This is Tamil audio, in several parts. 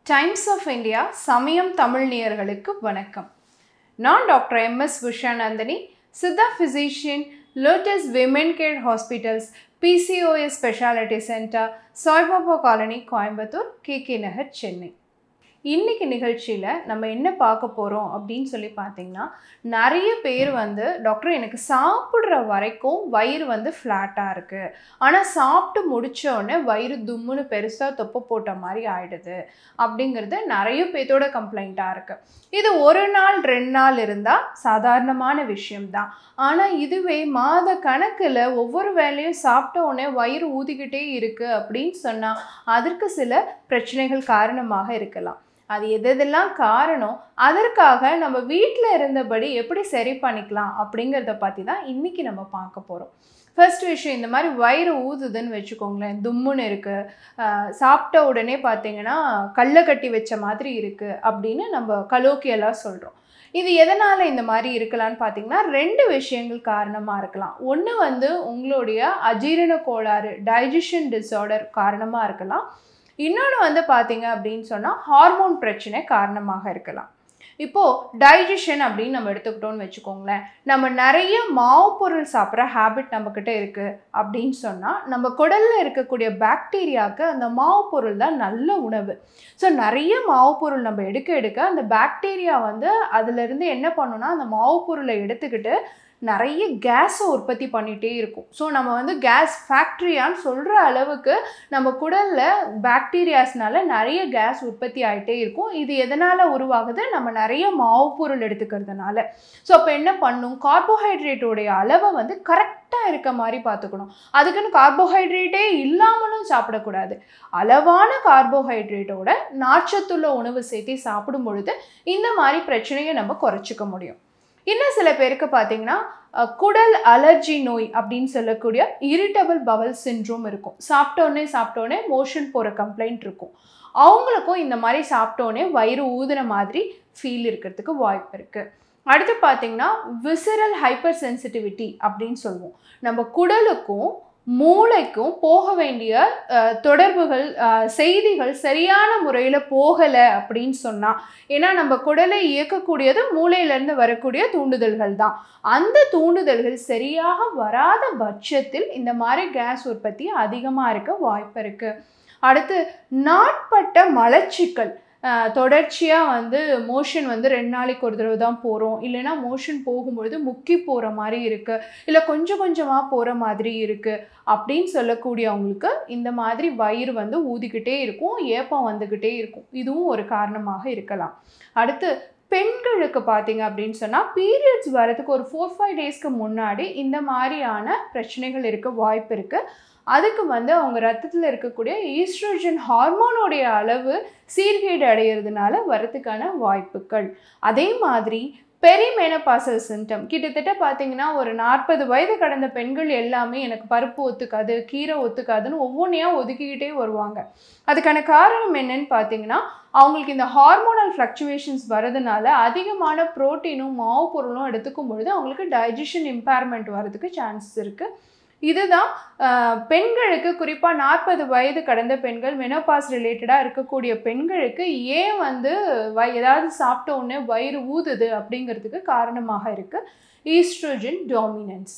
டைம்ஸ் ஆஃப் இந்தியா சமயம் தமிழ் நேயர்களுக்கு வணக்கம் நான் doctor MS Usha Nandhini Siddha physician lotus women care hospitals PCOS speciality centre Saibaba colony Coimbatore KK Nagar Chennai இன்னைக்கு நிகழ்ச்சியில் நம்ம என்ன பார்க்க போகிறோம் அப்படின்னு சொல்லி பார்த்தீங்கன்னா நிறைய பேர் வந்து டாக்டர் எனக்கு சாப்பிட்ற வரைக்கும் வயிறு வந்து ஃப்ளாட்டாக இருக்குது ஆனால் சாப்பிட்டு முடிச்ச உடனே வயிறு தும்முன்னு பெருசாக தொப்பை போட்ட மாதிரி ஆயிடுது அப்படிங்கிறது நிறைய பேர்த்தோட கம்ப்ளைண்ட்டாக இருக்குது இது ஒரு நாள் ரெண்டு நாள் இருந்தால் சாதாரணமான விஷயம்தான் ஆனால் இதுவே மாத கணக்கில் ஒவ்வொரு வேலையும் சாப்பிட்ட உடனே வயிறு ஊதிக்கிட்டே இருக்குது அப்படின்னு சொன்னால் அதற்கு சில பிரச்சனைகள் காரணமாக இருக்கலாம் அது எது எதெல்லாம் காரணம் அதற்காக நம்ம வீட்டில் இருந்தபடி எப்படி சரி பண்ணிக்கலாம் அப்படிங்கிறத பற்றி தான் இன்றைக்கி நம்ம பார்க்க போகிறோம் ஃபர்ஸ்ட் விஷயம் இந்த மாதிரி வயிறு ஊதுதுன்னு வச்சுக்கோங்களேன் தும்முன்னு இருக்குது சாப்பிட்ட உடனே பார்த்தீங்கன்னா கல்லை கட்டி வச்ச மாதிரி இருக்குது அப்படின்னு நம்ம கலோக்கியெல்லாம் சொல்கிறோம் இது எதனால் இந்த மாதிரி இருக்கலாம்னு பார்த்தீங்கன்னா ரெண்டு விஷயங்கள் காரணமாக இருக்கலாம் ஒன்று வந்து உங்களுடைய அஜீரண கோளாறு டைஜஷன் டிஸார்டர் காரணமாக இருக்கலாம் இன்னொன்று வந்து பார்த்தீங்க அப்படின்னு சொன்னால் ஹார்மோன் பிரச்சனை காரணமாக இருக்கலாம் இப்போது டைஜஷன் அப்படின்னு நம்ம எடுத்துக்கிட்டோம்னு வச்சுக்கோங்களேன் நம்ம நிறைய மாவு பொருள் சாப்பிட்ற ஹேபிட் நம்மக்கிட்ட இருக்குது அப்படின்னு சொன்னால் நம்ம குடலில் இருக்கக்கூடிய பாக்டீரியாவுக்கு அந்த மாவு பொருள் தான் நல்ல உணவு ஸோ நிறைய மாவு பொருள் நம்ம எடுக்க எடுக்க அந்த பாக்டீரியா வந்து அதுலேருந்து என்ன பண்ணுன்னா அந்த மாவு பொருளை எடுத்துக்கிட்டு நிறைய கேஸை உற்பத்தி பண்ணிகிட்டே இருக்கும் ஸோ நம்ம வந்து கேஸ் ஃபேக்ட்ரியான்னு சொல்கிற அளவுக்கு நம்ம குடலில் பாக்டீரியாஸ்னால நிறைய கேஸ் உற்பத்தி ஆகிட்டே இருக்கும் இது எதனால் உருவாகுது நம்ம நிறைய மாவு பொருள் எடுத்துக்கிறதுனால ஸோ அப்போ என்ன பண்ணும் கார்போஹைட்ரேட்டோடைய அளவை வந்து கரெக்டாக இருக்க மாதிரி பார்த்துக்கணும் அதுக்குன்னு கார்போஹைட்ரேட்டே இல்லாமலும் சாப்பிடக்கூடாது அளவான கார்போஹைட்ரேட்டோட நாச்சத்துள்ள உணவு சேர்த்து சாப்பிடும் பொழுது இந்த மாதிரி பிரச்சனையை நம்ம குறைச்சிக்க முடியும் இன்னும் சில பேருக்கு பார்த்தீங்கன்னா குடல் அலர்ஜி நோய் அப்படின்னு சொல்லக்கூடிய இரிட்டபிள் பவல் சின்ட்ரோம் இருக்கும் சாப்பிட்டோன்னே சாப்பிட்டோன்னே மோஷன் போகிற கம்ப்ளைண்ட் இருக்கும் அவங்களுக்கும் இந்த மாதிரி சாப்பிட்டோன்னே வயிறு ஊதுன மாதிரி ஃபீல் இருக்கிறதுக்கு வாய்ப்பு இருக்குது அடுத்து பார்த்தீங்கன்னா விசரல் ஹைப்பர் சென்சிட்டிவிட்டி அப்படின்னு சொல்லுவோம் நம்ம குடலுக்கும் மூளைக்கும் போக வேண்டிய தொடர்புகள் செய்திகள் சரியான முறையில் போகலை அப்படின்னு சொன்னால் ஏன்னா நம்ம குடலை இயக்கக்கூடியது மூளையிலேருந்து வரக்கூடிய தூண்டுதல்கள் தான் அந்த தூண்டுதல்கள் சரியாக வராத பட்சத்தில் இந்த மாதிரி கேஸ் உற்பத்தி அதிகமாக இருக்க வாய்ப்பு இருக்குது அடுத்து நாட்பட்ட மலச்சிக்கல் தொடர்ச்சியாக வந்து மோஷன் வந்து ரெண்டு நாளைக்கு ஒரு தடவை தான் போகிறோம் இல்லைனா மோஷன் போகும்பொழுது முக்கி போகிற மாதிரி இருக்குது இல்லை கொஞ்சம் கொஞ்சமாக போகிற மாதிரி இருக்குது அப்படின்னு சொல்லக்கூடியவங்களுக்கு இந்த மாதிரி வயிறு வந்து ஊதிக்கிட்டே இருக்கும் ஏப்பம் வந்துக்கிட்டே இருக்கும் இதுவும் ஒரு காரணமாக இருக்கலாம் அடுத்து பெண்களுக்கு பார்த்தீங்க அப்படின்னு சொன்னால் பீரியட்ஸ் வரதுக்கு ஒரு ஃபோர் ஃபைவ் டேஸ்க்கு முன்னாடி இந்த மாதிரியான பிரச்சனைகள் இருக்க வாய்ப்பு இருக்குது அதுக்கு வந்து அவங்க ரத்தத்தில் இருக்கக்கூடிய ஈஸ்ட்ரோஜன் ஹார்மோனுடைய அளவு சீர்கேடு அடையிறதுனால வரத்துக்கான வாய்ப்புகள் அதே மாதிரி பெரிமெனபாசல் சிம்டம் கிட்டத்தட்ட பார்த்தீங்கன்னா ஒரு நாற்பது வயது கடந்த பெண்கள் எல்லாமே எனக்கு பருப்பு ஒத்துக்காது கீரை ஒத்துக்காதுன்னு ஒவ்வொன்றையாக ஒதுக்கிக்கிட்டே வருவாங்க அதுக்கான காரணம் என்னன்னு பார்த்தீங்கன்னா அவங்களுக்கு இந்த ஹார்மோனல் ஃப்ளக்சுவேஷன்ஸ் வரதுனால அதிகமான ப்ரோட்டீனும் மாவு பொருளும் எடுத்துக்கும் பொழுது அவங்களுக்கு டைஜஷன் இம்பேர்மெண்ட் வரதுக்கு சான்சஸ் இருக்குது இதுதான் பெண்களுக்கு குறிப்பாக நாற்பது வயது கடந்த பெண்கள் மெனோபாஸ் ரிலேட்டடாக இருக்கக்கூடிய பெண்களுக்கு ஏன் வந்து வ ஏதாவது சாப்பிட்ட உடனே வயிறு ஊதுது அப்படிங்கிறதுக்கு காரணமாக இருக்குது ஈஸ்ட்ரோஜன் டாமினன்ஸ்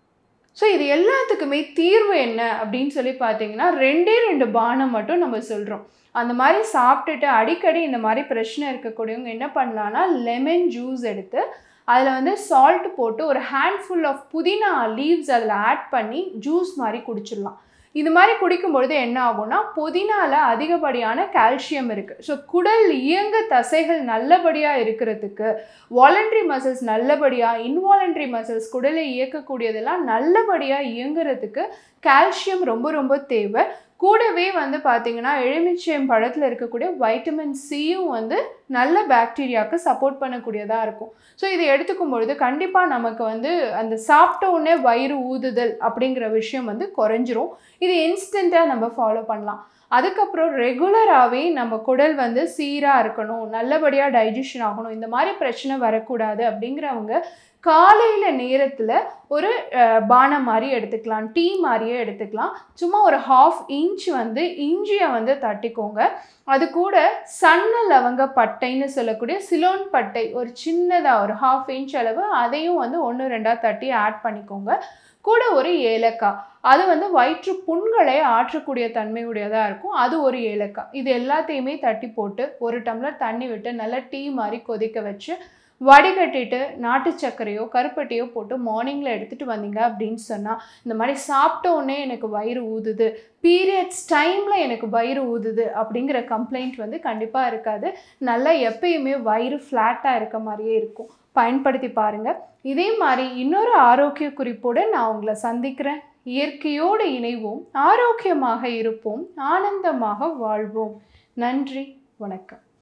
ஸோ இது எல்லாத்துக்குமே தீர்வு என்ன அப்படின்னு சொல்லி பார்த்தீங்கன்னா ரெண்டே ரெண்டு பானம் மட்டும் நம்ம சொல்கிறோம் அந்த மாதிரி சாப்பிட்டுட்டு அடிக்கடி இந்த மாதிரி பிரச்சனை இருக்கக்கூடியவங்க என்ன பண்ணலான்னா லெமன் ஜூஸ் எடுத்து அதில் வந்து சால்ட் போட்டு ஒரு ஹேண்ட்ஃபுல் ஆஃப் புதினா லீவ்ஸ் அதில் ஆட் பண்ணி ஜூஸ் மாதிரி குடிச்சிடலாம் இது மாதிரி குடிக்கும்பொழுது என்ன ஆகும்னா புதினாவில் அதிகப்படியான கால்சியம் இருக்குது ஸோ குடல் இயங்க தசைகள் நல்லபடியாக இருக்கிறதுக்கு வாலண்ட்ரி மசில்ஸ் நல்லபடியாக இன்வாலண்ட்ரி மசில்ஸ் குடலை இயக்கக்கூடியதெல்லாம் நல்லபடியாக இயங்குறதுக்கு கால்சியம் ரொம்ப ரொம்ப தேவை கூடவே வந்து பார்த்திங்கன்னா எலுமிச்சையம் பழத்தில் இருக்கக்கூடிய வைட்டமின் சியும் வந்து நல்ல பாக்டீரியாவுக்கு சப்போர்ட் பண்ணக்கூடியதாக இருக்கும் ஸோ இதை எடுத்துக்கும் பொழுது கண்டிப்பாக நமக்கு வந்து அந்த சாப்பிட்ட உடனே வயிறு ஊதுதல் அப்படிங்கிற விஷயம் வந்து குறைஞ்சிரும் இது இன்ஸ்டண்ட்டாக நம்ம ஃபாலோ பண்ணலாம் அதுக்கப்புறம் ரெகுலராகவே நம்ம குடல் வந்து சீராக இருக்கணும் நல்லபடியாக டைஜஷன் ஆகணும் இந்த மாதிரி பிரச்சனை வரக்கூடாது அப்படிங்கிறவங்க காலையில் நேரத்தில் ஒரு அஹ், பானம் மாதிரி எடுத்துக்கலாம் டீ மாதிரியே எடுத்துக்கலாம் சும்மா ஒரு ஹாஃப் இன்ச் வந்து இஞ்சியை வந்து தட்டிக்கோங்க அது கூட சன்ன லவங்க பட்டைன்னு சொல்லக்கூடிய சிலோன் பட்டை ஒரு சின்னதாக ஒரு ஹாஃப் இன்ச் அளவு அதையும் வந்து ஒன்று ரெண்டாக தட்டி ஆட் பண்ணிக்கோங்க கூட ஒரு ஏலக்காய் அது வந்து வயிற்று புண்களை ஆற்றக்கூடிய தன்மையுடையதாக இருக்கும் அது ஒரு ஏலக்காய் இது எல்லாத்தையுமே தட்டி போட்டு ஒரு டம்ளர் தண்ணி விட்டு நல்லா டீ மாதிரி கொதிக்க வச்சு வடிகட்டிட்டு நாட்டு சர்க்கரையோ கருப்பட்டியோ போட்டு மார்னிங்கில் எடுத்துகிட்டு வந்தீங்க அப்படின்னு சொன்னால் இந்த மாதிரி சாப்பிட்ட உடனே எனக்கு வயிறு ஊதுது பீரியட்ஸ் டைமில் எனக்கு வயிறு ஊதுது அப்படிங்கிற கம்ப்ளைண்ட் வந்து கண்டிப்பாக இருக்காது நல்லா எப்பயுமே வயிறு ஃப்ளாட்டாக இருக்க மாதிரியே இருக்கும் பயன்படுத்தி பாருங்கள் இதே மாதிரி இன்னொரு ஆரோக்கிய குறிப்போடு நான் உங்களை சந்திக்கிறேன் இயற்கையோடு இணைவோம் ஆரோக்கியமாக இருப்போம் ஆனந்தமாக வாழ்வோம் நன்றி வணக்கம்